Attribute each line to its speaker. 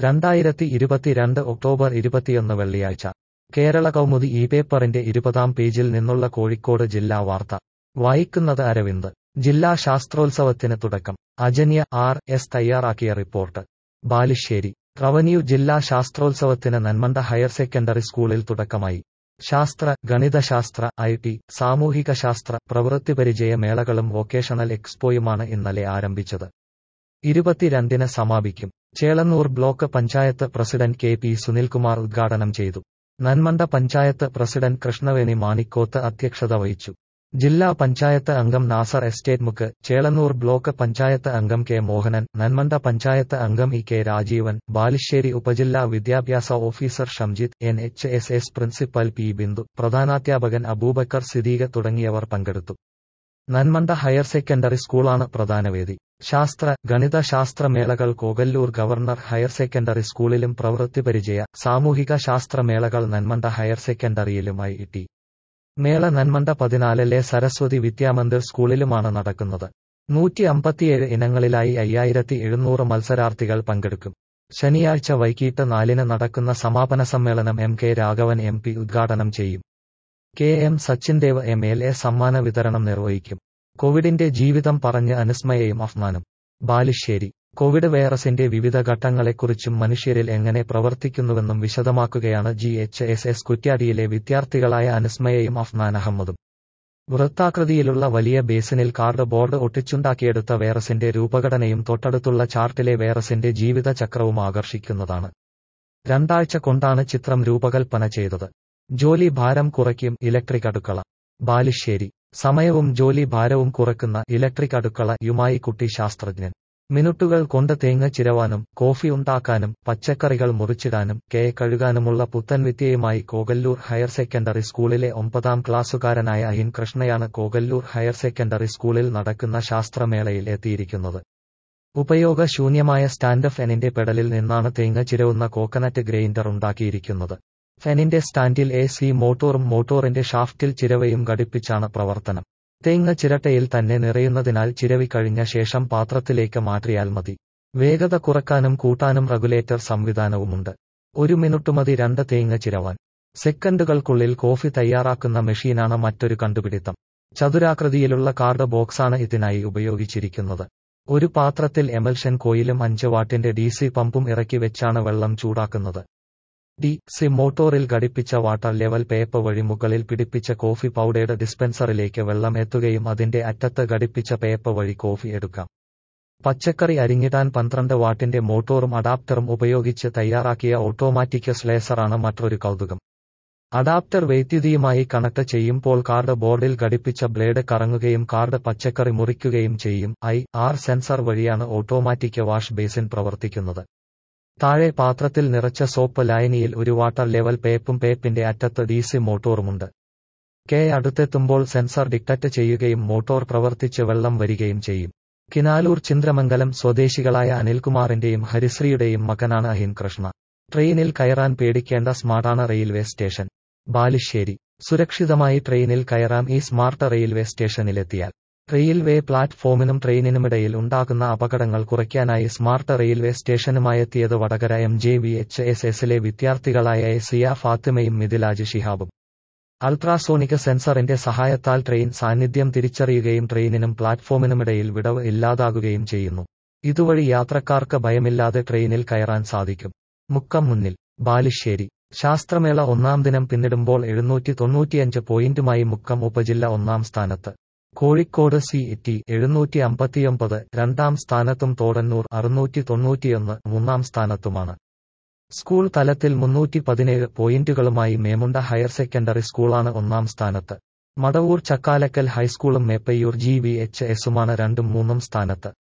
Speaker 1: രണ്ടായിരത്തി ഇരുപത്തിരണ്ട് ഒക്ടോബർ ഇരുപത്തിയൊന്ന് വെള്ളിയാഴ്ച കേരള കൗമുദി ഈ പേപ്പറിന്റെ ഇരുപതാം പേജിൽ നിന്നുള്ള കോഴിക്കോട് ജില്ലാ വാർത്ത വായിക്കുന്നത് അരവിന്ദ് ജില്ലാ ശാസ്ത്രോത്സവത്തിന് തുടക്കം അജന്യ ആർ എസ് തയ്യാറാക്കിയ റിപ്പോർട്ട് ബാലുശ്ശേരി റവന്യൂ ജില്ലാ ശാസ്ത്രോത്സവത്തിന് നന്മണ്ട ഹയർ സെക്കൻഡറി സ്കൂളിൽ തുടക്കമായി ശാസ്ത്ര ഗണിതശാസ്ത്ര ഐ ടി സാമൂഹിക ശാസ്ത്ര പ്രവൃത്തിപരിചയ മേളകളും വൊക്കേഷണൽ എക്സ്പോയുമാണ് ഇന്നലെ ആരംഭിച്ചത് ഇരുപത്തിരണ്ടിന് സമാപിക്കും Chelannur block panchayat president K P Sunilkumar ഉദ്ഘാടനം ചെയ്തു നന്മണ്ട പഞ്ചായത്ത് പ്രസിഡന്റ് കൃഷ്ണവേണി മാണിക്കോത്ത് അധ്യക്ഷത വഹിച്ചു ജില്ലാ പഞ്ചായത്ത് അംഗം നാസർ എസ്റ്റേറ്റ് മുക്ക് ചേളന്നൂർ ബ്ലോക്ക് പഞ്ചായത്ത് അംഗം കെ മോഹനൻ നന്മണ്ട പഞ്ചായത്ത് അംഗം ഇ കെ രാജീവൻ ബാലുശ്ശേരി ഉപജില്ലാ വിദ്യാഭ്യാസ officer Shamjith N H S S principal P Bindu പ്രധാനാധ്യാപകൻ അബൂബക്കർ സിദ്ദീഖ് തുടങ്ങിയവർ പങ്കെടുത്തു നന്മണ്ട ഹയർ സെക്കൻഡറി സ്കൂളാണ് പ്രധാന വേദി ശാസ്ത്ര ഗണിത ശാസ്ത്ര മേളകൾ കോകല്ലൂർ ഗവർണർ ഹയർ സെക്കൻഡറി സ്കൂളിലും പ്രവൃത്തിപരിചയ സാമൂഹിക ശാസ്ത്ര മേളകൾ നന്മണ്ട ഹയർ സെക്കൻഡറിയിലുമായി ഇട്ടി മേള നന്മണ്ട പതിനാലിലെ സരസ്വതി വിദ്യാമന്ദിർ സ്കൂളിലുമാണ് നടക്കുന്നത് നൂറ്റി അമ്പത്തിയേഴ് ഇനങ്ങളിലായി അയ്യായിരത്തി എഴുന്നൂറ് മത്സരാർത്ഥികൾ പങ്കെടുക്കും ശനിയാഴ്ച വൈകിട്ട് നാലിന് നടക്കുന്ന സമാപന സമ്മേളനം M K Raghavan M P ഉദ്ഘാടനം ചെയ്യും K M Sachindev M L A സമ്മാന വിതരണം നിർവഹിക്കും കോവിഡിന്റെ ജീവിതം പറഞ്ഞ് അനുസ്മയയും അഫ്മാനും ബാലുശ്ശേരി കോവിഡ് വൈറസിന്റെ വിവിധ ഘട്ടങ്ങളെക്കുറിച്ചും മനുഷ്യരിൽ എങ്ങനെ പ്രവർത്തിക്കുന്നുവെന്നും വിശദമാക്കുകയാണ് ജി എച്ച് എസ് എസ് കുറ്റ്യാടിയിലെ വിദ്യാർത്ഥികളായ അനുസ്മയയും അഫ്നാൻ അഹമ്മദും വൃത്താകൃതിയിലുള്ള വലിയ ബേസിനിൽ കാർഡ് ബോർഡ് ഒട്ടിച്ചുണ്ടാക്കിയെടുത്ത വൈറസിന്റെ രൂപഘടനയും തൊട്ടടുത്തുള്ള ചാർട്ടിലെ വൈറസിന്റെ ജീവിതചക്രവും ആകർഷിക്കുന്നതാണ് രണ്ടാഴ്ച കൊണ്ടാണ് ചിത്രം രൂപകൽപ്പന ചെയ്തത് ജോലി ഭാരം കുറയ്ക്കും ഇലക്ട്രിക് അടുക്കള ബാലുശ്ശേരി സമയവും ജോലി ഭാരവും കുറയ്ക്കുന്ന ഇലക്ട്രിക് അടുക്കള യുമായി കുട്ടി ശാസ്ത്രജ്ഞൻ മിനിറ്റുകൾ കൊണ്ട് തേങ്ങ ചിരവാനും കോഫി ഉണ്ടാക്കാനും പച്ചക്കറികൾ മുറിച്ചിടാനും കെ കഴുകാനുമുള്ള പുത്തൻ വിദ്യയുമായി കോകല്ലൂർ ഹയർ സെക്കൻഡറി സ്കൂളിലെ ഒമ്പതാം ക്ലാസ്സുകാരനായ അഹിൻ കൃഷ്ണയാണ് കോകല്ലൂർ ഹയർ സെക്കൻഡറി സ്കൂളിൽ നടക്കുന്ന ശാസ്ത്രമേളയിൽ എത്തിയിരിക്കുന്നത് ഉപയോഗശൂന്യമായ സ്റ്റാൻഡ് ഫെനിന്റെ പെടലിൽ നിന്നാണ് തേങ്ങ ചിരവുന്ന കോക്കനറ്റ് ഗ്രൈൻഡർ ഉണ്ടാക്കിയിരിക്കുന്നത് ഫെനിന്റെ സ്റ്റാൻഡിൽ എ സി മോട്ടോറും മോട്ടോറിന്റെ ഷാഫ്റ്റിൽ ചിരവയും ഘടിപ്പിച്ചാണ് പ്രവർത്തനം തേങ്ങ ചിരട്ടയിൽ തന്നെ നിറയുന്നതിനാൽ ചിരവി കഴിഞ്ഞ ശേഷം പാത്രത്തിലേക്ക് മാറ്റിയാൽ മതി വേഗത കുറക്കാനും കൂട്ടാനും റെഗുലേറ്റർ സംവിധാനവുമുണ്ട് ഒരു മിനിറ്റ് മതി രണ്ട് തേങ്ങ ചിരവാൻ സെക്കൻഡുകൾക്കുള്ളിൽ കോഫി തയ്യാറാക്കുന്ന മെഷീനാണ് മറ്റൊരു കണ്ടുപിടുത്തം ചതുരാകൃതിയിലുള്ള കാർഡ് ബോക്സാണ് ഇതിനായി ഉപയോഗിച്ചിരിക്കുന്നത് ഒരു പാത്രത്തിൽ എമൽഷൻ കോയിലും അഞ്ച് വാട്ടിന്റെ ഡി സി പമ്പും ഇറക്കി വെച്ചാണ് വെള്ളം ചൂടാക്കുന്നത് ഡി സി മോട്ടോറിൽ ഘടിപ്പിച്ച വാട്ടർ ലെവൽ പേപ്പർ വഴി മുകളിൽ പിടിപ്പിച്ച കോഫി പൗഡേർഡ് ഡിസ്പെൻസറിലേക്ക് വെള്ളം എത്തുകയും അതിന്റെ അറ്റത്ത് ഘടിപ്പിച്ച പേപ്പർ വഴി കോഫി എടുക്കാം പച്ചക്കറി അരിഞ്ഞിടാൻ പന്ത്രണ്ട് വാട്ടിന്റെ മോട്ടോറും അഡാപ്റ്ററും ഉപയോഗിച്ച് തയ്യാറാക്കിയ ഓട്ടോമാറ്റിക് സ്ലേസറാണ് മറ്റൊരു കൗതുകം അഡാപ്റ്റർ വൈദ്യുതിയുമായി കണക്ട് ചെയ്യുമ്പോൾ കാർഡ് ബോർഡിൽ ഘടിപ്പിച്ച ബ്ലേഡ് കറങ്ങുകയും കാർഡ് പച്ചക്കറി മുറിക്കുകയും ചെയ്യും ഐ ആർ സെൻസർ വഴിയാണ് ഓട്ടോമാറ്റിക് വാഷ് ബേസിൻ പ്രവർത്തിക്കുന്നത് താഴെ പാത്രത്തിൽ നിറച്ച സോപ്പ് ലായനിയിൽ ഒരു വാട്ടർ ലെവൽ പേപ്പും പേപ്പിന്റെ അറ്റത്ത് ഡി സി മോട്ടോറുമുണ്ട് കെ അടുത്തെത്തുമ്പോൾ സെൻസർ ഡിക്റ്ററ്റ് ചെയ്യുകയും മോട്ടോർ പ്രവർത്തിച്ച് വെള്ളം വരികയും ചെയ്യും കിനാലൂർ ചിന്ദ്രമംഗലം സ്വദേശികളായ അനിൽകുമാറിന്റെയും ഹരിശ്രീയുടെയും മകനാണ് അഹിൻ കൃഷ്ണ ട്രെയിനിൽ കയറാൻ പേടിക്കേണ്ട സ്മാർട്ടാണ് റെയിൽവേ സ്റ്റേഷൻ ബാലുശ്ശേരി സുരക്ഷിതമായി ട്രെയിനിൽ കയറാം ഈ സ്മാർട്ട് റെയിൽവേ സ്റ്റേഷനിലെത്തിയാൽ റെയിൽവേ പ്ലാറ്റ്ഫോമിനും ട്രെയിനിനുമിടയിൽ ഉണ്ടാകുന്ന അപകടങ്ങൾ കുറയ്ക്കാനായി സ്മാർട്ട് റെയിൽവേ സ്റ്റേഷനുമായെത്തിയത് Vadakara M J V H S എസിലെ വിദ്യാർത്ഥികളായ സിയ ഫാത്തിമയും മിഥിലാജ് ഷിഹാബും അൾട്രാസോണിക് സെൻസറിന്റെ സഹായത്താൽ ട്രെയിൻ സാന്നിധ്യം തിരിച്ചറിയുകയും ട്രെയിനിനും പ്ലാറ്റ്ഫോമിനുമിടയിൽ വിടവ് ഇല്ലാതാകുകയും ചെയ്യുന്നു ഇതുവഴി യാത്രക്കാർക്ക് ഭയമില്ലാതെ ട്രെയിനിൽ കയറാൻ സാധിക്കും മുക്കം മുന്നിൽ ബാലുശ്ശേരി ശാസ്ത്രമേള ഒന്നാം ദിനം പിന്നിടുമ്പോൾ എഴുന്നൂറ്റി തൊണ്ണൂറ്റിയഞ്ച് പോയിന്റുമായി മുക്കം ഉപജില്ല ഒന്നാം സ്ഥാനത്ത് കോഴിക്കോട് സി ടി എഴുന്നൂറ്റി അമ്പത്തിയൊമ്പത് രണ്ടാം സ്ഥാനത്തും തോടന്നൂർ അറുന്നൂറ്റി തൊണ്ണൂറ്റിയൊന്ന് മൂന്നാം സ്ഥാനത്തുമാണ് സ്കൂൾ തലത്തിൽ മുന്നൂറ്റി പതിനേഴ് പോയിന്റുകളുമായി മേമുണ്ട ഹയർ സെക്കൻഡറി സ്കൂളാണ് ഒന്നാം സ്ഥാനത്ത് മടവൂർ ചക്കാലക്കൽ ഹൈസ്കൂളും മേപ്പയ്യൂർ ജി വി എച്ച് എസുമാണ് രണ്ടും മൂന്നും സ്ഥാനത്ത്